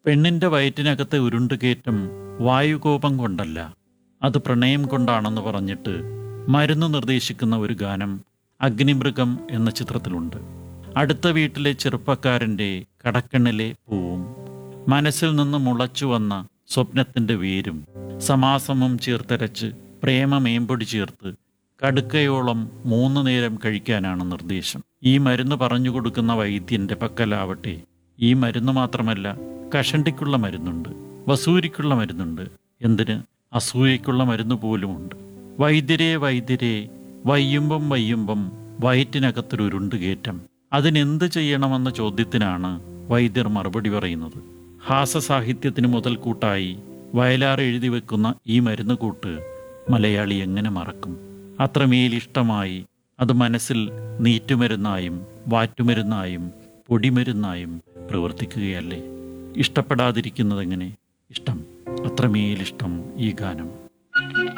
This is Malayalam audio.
പെണ്ണിന്റെ വയറ്റിനകത്തെ ഉരുണ്ടുകയറ്റം വായുകോപം കൊണ്ടല്ല അത് പ്രണയം കൊണ്ടാണെന്ന് പറഞ്ഞിട്ട് മരുന്ന് നിർദ്ദേശിക്കുന്ന ഒരു ഗാനം അഗ്നിമൃഗം എന്ന ചിത്രത്തിലുണ്ട് അടുത്ത വീട്ടിലെ ചെറുപ്പക്കാരൻ്റെ കടക്കണ്ണിലെ പൂവും മനസ്സിൽ നിന്ന് മുളച്ചു വന്ന സ്വപ്നത്തിൻ്റെ വേരും സമാസമം ചേർത്തരച്ച് പ്രേമമേമ്പൊടി ചേർത്ത് കടുക്കയോളം മൂന്ന് നേരം കഴിക്കാനാണ് നിർദ്ദേശം ഈ മരുന്ന് പറഞ്ഞു കൊടുക്കുന്ന വൈദ്യന്റെ പക്കലാവട്ടെ ഈ മരുന്ന് മാത്രമല്ല കഷണ്ടിക്കുള്ള മരുന്നുണ്ട് വസൂരിക്കുള്ള മരുന്നുണ്ട് എന്തിന് അസൂയയ്ക്കുള്ള മരുന്ന് പോലുമുണ്ട് വൈദ്യരെ വൈദ്യരെ വയ്യുമ്പം വയ്യുമ്പം വയറ്റിനകത്തൊരു ഉരുണ്ടുകയറ്റം അതിനെന്ത് ചെയ്യണമെന്ന ചോദ്യത്തിനാണ് വൈദ്യർ മറുപടി പറയുന്നത് ഹാസസാഹിത്യത്തിന് മുതൽക്കൂട്ടായി വയലാർ എഴുതി വെക്കുന്ന ഈ മരുന്ന് കൂട്ട് മലയാളി എങ്ങനെ മറക്കും അത്രമേൽ ഇഷ്ടമായി അത് മനസ്സിൽ നീറ്റുമരുന്നായും വാറ്റുമരുന്നായും പൊടിമരുന്നായും പ്രവർത്തിക്കുകയല്ലേ ഇഷ്ടപ്പെടാതിരിക്കുന്നതെങ്ങനെ ഇഷ്ടം അത്രമേലിഷ്ടം ഈ ഗാനം